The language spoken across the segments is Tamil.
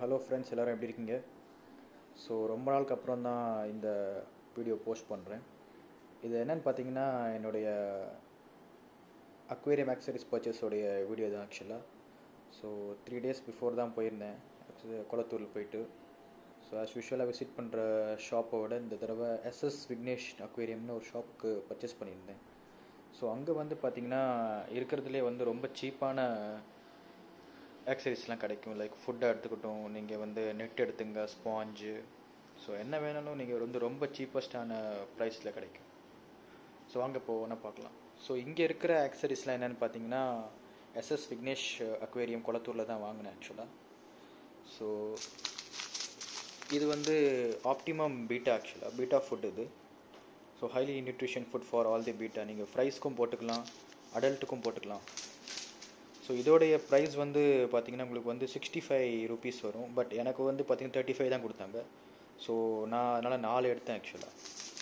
ஹலோ ஃப்ரெண்ட்ஸ் எல்லோரும் எப்படி இருக்கீங்க ஸோ ரொம்ப நாளுக்கு அப்புறம் தான் இந்த வீடியோ போஸ்ட் பண்ணுறேன் இது என்னன்னு பார்த்தீங்கன்னா என்னுடைய அக்வேரியம் ஆக்சரிஸ் பர்ச்சேஸோடைய வீடியோ தான் ஆக்சுவலாக ஸோ த்ரீ டேஸ் பிஃபோர் தான் போயிருந்தேன் Actually, குளத்தூரில் போயிட்டு ஸோ ஆஸ் யூஷுவலாக விசிட் பண்ணுற ஷாப்போட இந்த தடவை எஸ்எஸ் விக்னேஷ் அக்வேரியம்னு ஒரு ஷாப்புக்கு பர்ச்சேஸ் பண்ணியிருந்தேன் ஸோ அங்கே வந்து பார்த்திங்கன்னா இருக்கிறதுலே வந்து ரொம்ப சீப்பான ஆக்சரிஸ்லாம் கிடைக்கும் லைக் ஃபுட்டை எடுத்துக்கிட்டோம் நீங்கள் வந்து நெட் எடுத்துங்க ஸ்பாஞ்சு ஸோ என்ன வேணாலும் நீங்கள் வந்து ரொம்ப சீப்பஸ்டான ப்ரைஸில் கிடைக்கும் ஸோ வாங்க இப்போ ஒன்றா பார்க்கலாம் ஸோ இங்கே இருக்கிற ஆக்சரிஸ்லாம் என்னென்னு பார்த்தீங்கன்னா எஸ்எஸ் விக்னேஷ் அக்வேரியம் குளத்தூரில் தான் வாங்கினேன் ஆக்சுவலாக ஸோ இது வந்து ஆப்டிமம் பீட்டா ஆக்சுவலாக பீட்டா ஃபுட் இது so highly nutrition food for all the betta நீங்கள் ஃப்ரைஸ்க்கும் போட்டுக்கலாம் அடல்ட்டுக்கும் போட்டுக்கலாம் ஸோ இதோடைய ப்ரைஸ் வந்து பார்த்தீங்கன்னா உங்களுக்கு வந்து சிக்ஸ்டி ஃபைவ் ருபீஸ் வரும் பட் எனக்கு வந்து பார்த்தீங்கன்னா தேர்ட்டி ஃபைவ் தான் கொடுத்தாங்க ஸோ நான் அதனால் நாலு எடுத்தேன் ஆக்சுவலாக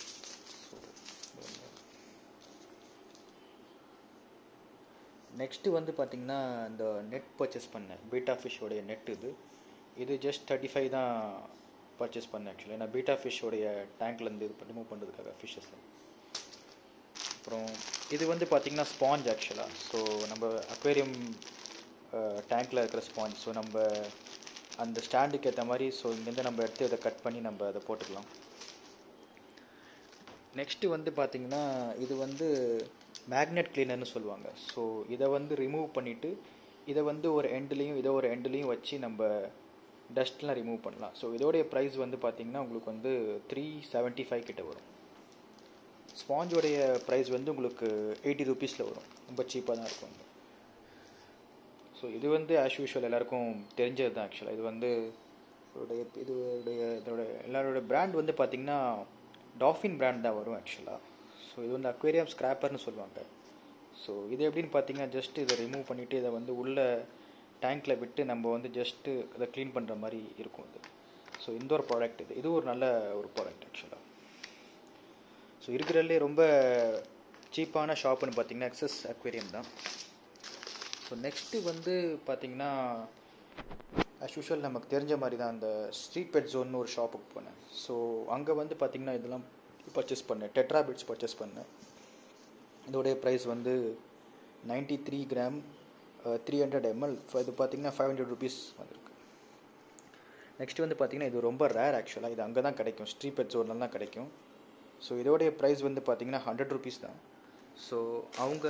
நெக்ஸ்ட்டு வந்து பார்த்தீங்கன்னா இந்த நெட் பர்ச்சேஸ் பண்ணேன் பீட்டா ஃபிஷ்ஷோடைய நெட் இது இது ஜஸ்ட் தேர்ட்டி ஃபைவ் தான் பர்ச்சேஸ் பண்ணேன் ஆக்சுவலி நான் பீட்டா ஃபிஷ்ஷோடைய டேங்க்லேருந்து இது ரிமூவ் பண்ணுறதுக்காக ஃபிஷ்ஷஸ் அப்புறம் இது வந்து பார்த்திங்கன்னா ஸ்பாஞ்ச் ஆக்சுவலாக ஸோ நம்ம அக்வேரியம் டேங்க்கில் இருக்கிற ஸ்பாஞ்ச் ஸோ நம்ம அந்த ஸ்டாண்டுக்கு ஏற்ற மாதிரி ஸோ இங்கேருந்து நம்ம எடுத்து இதை கட் பண்ணி நம்ம அதை போட்டுக்கலாம் நெக்ஸ்ட்டு வந்து பார்த்திங்கன்னா இது வந்து மேக்னெட் கிளீனர்னு சொல்லுவாங்க ஸோ இதை வந்து ரிமூவ் பண்ணிவிட்டு இதை வந்து ஒரு எண்ட்லேயும் இதை ஒரு எண்ட்லேயும் வச்சு நம்ம டஸ்ட்லாம் ரிமூவ் பண்ணலாம் ஸோ இதோடைய ப்ரைஸ் வந்து பார்த்திங்கன்னா உங்களுக்கு வந்து த்ரீ செவன்ட்டி ஃபைவ் கிட்ட வரும் ஸ்பாஞ்சோடைய ப்ரைஸ் வந்து உங்களுக்கு எயிட்டி ருபீஸில் வரும் ரொம்ப சீப்பாக தான் இருக்கும் ஸோ இது வந்து ஆஸ் யூஷுவல் எல்லாருக்கும் தெரிஞ்சது தான் ஆக்சுவலாக இது வந்து இதோடைய இதோடைய இதோட எல்லாரோட பிராண்ட் வந்து பார்த்திங்கன்னா டாஃபின் பிராண்ட் தான் வரும் ஆக்சுவலாக ஸோ இது வந்து அக்வேரியம் ஸ்க்ராப்பர்னு சொல்லுவாங்க ஸோ இது எப்படின்னு பார்த்தீங்கன்னா ஜஸ்ட் இதை ரிமூவ் பண்ணிவிட்டு இதை வந்து உள்ள டேங்க்கில் விட்டு நம்ம வந்து ஜஸ்ட்டு அதை க்ளீன் பண்ணுற மாதிரி இருக்கும் இது ஸோ இந்த ஒரு ப்ராடக்ட் இது இது ஒரு நல்ல ஒரு ப்ராடக்ட் ஆக்சுவலாக ஸோ இருக்கிறதுலே ரொம்ப சீப்பான ஷாப்புன்னு பார்த்தீங்கன்னா எக்ஸஸ் அக்வேரியம் தான் ஸோ நெக்ஸ்ட்டு வந்து பார்த்தீங்கன்னா ஆஸ் யூஷுவல் நமக்கு தெரிஞ்ச மாதிரி தான் அந்த ஸ்ட்ரீட் பெட் ஜோன்னு ஒரு ஷாப்புக்கு போனேன் ஸோ அங்கே வந்து பார்த்திங்கன்னா இதெல்லாம் பர்ச்சேஸ் பண்ணேன் டெட்ரா பெட்ஸ் பர்ச்சேஸ் பண்ணேன் இதோடைய ப்ரைஸ் வந்து ninety three gram three hundred ML இது பார்த்தீங்கன்னா ஃபைவ் ஹண்ட்ரட் ருபீஸ் வந்திருக்கு நெக்ஸ்ட் வந்து பார்த்தீங்கன்னா இது ரொம்ப ரேர் ஆக்சுவலாக இது அங்கே தான் கிடைக்கும் ஸ்ட்ரீட் பெட் ஜோனில் தான் கிடைக்கும் ஸோ இதோடைய ப்ரைஸ் வந்து பார்த்தீங்கன்னா ஹண்ட்ரட் ருபீஸ் தான் ஸோ அவங்க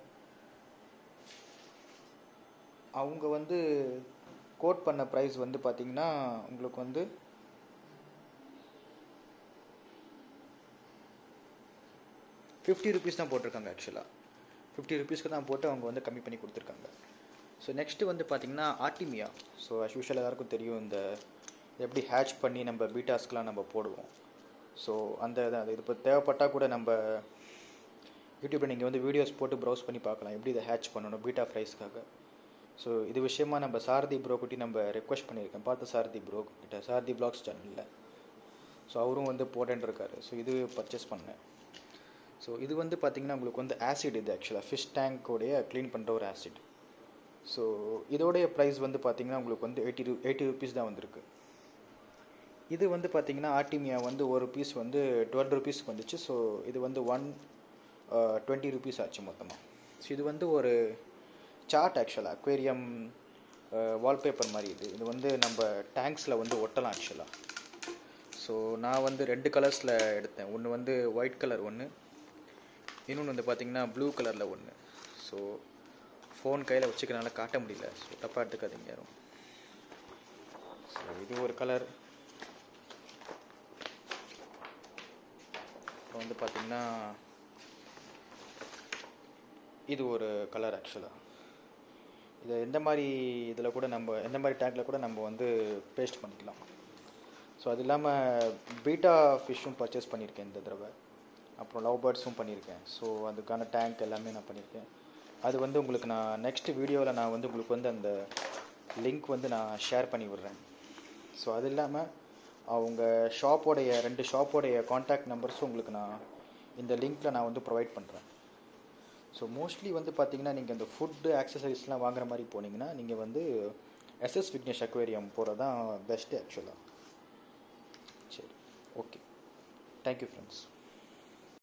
அவங்க வந்து கோட் பண்ண ப்ரைஸ் வந்து பார்த்தீங்கன்னா உங்களுக்கு வந்து ஃபிஃப்டி ருபீஸ் தான் போட்டிருக்காங்க ஆக்சுவலாக ஃபிஃப்டி ருபீஸ்க்கு தான் போட்டு அவங்க வந்து கம்மி பண்ணி கொடுத்துருக்காங்க ஸோ நெக்ஸ்ட்டு வந்து பார்த்திங்கன்னா ஆர்டிமியா ஸோ அஸ் யூஷுவல் எல்லாருக்கும் தெரியும் இந்த எப்படி ஹேட்ச் பண்ணி நம்ம பீட்டாஸ்க்கெலாம் நம்ம போடுவோம் ஸோ அந்த அது இது இப்போ தேவைப்பட்டால் கூட நம்ம யூடியூப்பில் நீங்கள் வந்து வீடியோஸ் போட்டு ப்ரௌஸ் பண்ணி பார்க்கலாம் எப்படி இதை ஹேட்ச் பண்ணணும் பீட்டா ஃப்ரைஸ்க்காக ஸோ இது விஷயமா நம்ம சாரதி ப்ரோ குட்டி நம்ம ரெக்வஸ்ட் பண்ணியிருக்கேன் பார்த்து சாரதி ப்ரோ கிட்ட சாரதி பிளாக்ஸ் சேனலில் ஸோ அவரும் வந்து போட்டேன்ருக்காரு ஸோ இது பர்ச்சேஸ் பண்ணேன் ஸோ இது வந்து பார்த்திங்கன்னா உங்களுக்கு வந்து ஆசிட் இது ஆக்சுவலாக ஃபிஷ் டேங்க்கோடைய க்ளீன் பண்ணுற ஒரு ஆசிட் ஸோ இதோடைய ப்ரைஸ் வந்து பார்த்திங்கன்னா உங்களுக்கு வந்து எயிட்டி ரூ எயிட்டி ருபீஸ் தான் வந்திருக்கு இது வந்து பார்த்திங்கன்னா ஆர்டிமியா வந்து ஒரு பீஸ் வந்து டுவெல் ருபீஸ்க்கு வந்துச்சு ஸோ இது வந்து ஒன் டுவெண்ட்டி ருபீஸ் ஆச்சு மொத்தமாக ஸோ இது வந்து ஒரு சார்ட் ஆக்சுவலாக அக்வேரியம் வால்பேப்பர் மாதிரி இது இது வந்து நம்ம டேங்க்ஸில் வந்து ஒட்டலாம் ஆக்சுவலாக ஸோ நான் வந்து ரெண்டு கலர்ஸில் எடுத்தேன் ஒன்று வந்து ஒயிட் கலர் ஒன்று இன்னொன்று வந்து பார்த்திங்கன்னா ப்ளூ கலரில் ஒன்று ஸோ ஃபோன் கையில் வச்சுக்கிறனால காட்ட முடியல ஸோ தப்பாக எடுத்துக்காதீங்க யாரும் ஸோ இது ஒரு கலர் அப்புறம் வந்து பார்த்திங்கன்னா இது ஒரு கலர் ஆக்சுவலாக இதை எந்த மாதிரி இதில் கூட நம்ம எந்த மாதிரி டேங்கில் கூட நம்ம வந்து பேஸ்ட் பண்ணிக்கலாம் ஸோ அது இல்லாமல் பீட்டா ஃபிஷ்ஷும் பர்ச்சேஸ் பண்ணியிருக்கேன் இந்த தடவை அப்புறம் லவ் பேர்ட்ஸும் பண்ணியிருக்கேன் ஸோ அதுக்கான டேங்க் எல்லாமே நான் பண்ணியிருக்கேன் அது வந்து உங்களுக்கு நான் நெக்ஸ்ட் வீடியோவில் நான் வந்து உங்களுக்கு வந்து அந்த லிங்க் வந்து நான் ஷேர் பண்ணி விடுறேன் ஸோ அது இல்லாமல் அவங்க ஷாப்போடைய ரெண்டு ஷாப்போடைய காண்டாக்ட் நம்பர்ஸும் உங்களுக்கு நான் இந்த லிங்க்கில் நான் வந்து ப்ரொவைட் பண்ணுறேன் ஸோ மோஸ்ட்லி வந்து பார்த்தீங்கன்னா நீங்கள் இந்த ஃபுட்டு ஆக்சசரிஸ்லாம் வாங்குற மாதிரி போனீங்கன்னா நீங்கள் வந்து எஸ்எஸ் விக்னேஷ் அக்வேரியம் போகிறது தான் பெஸ்ட்டு ஆக்சுவலாக சரி ஓகே தேங்க்யூ ஃப்ரெண்ட்ஸ்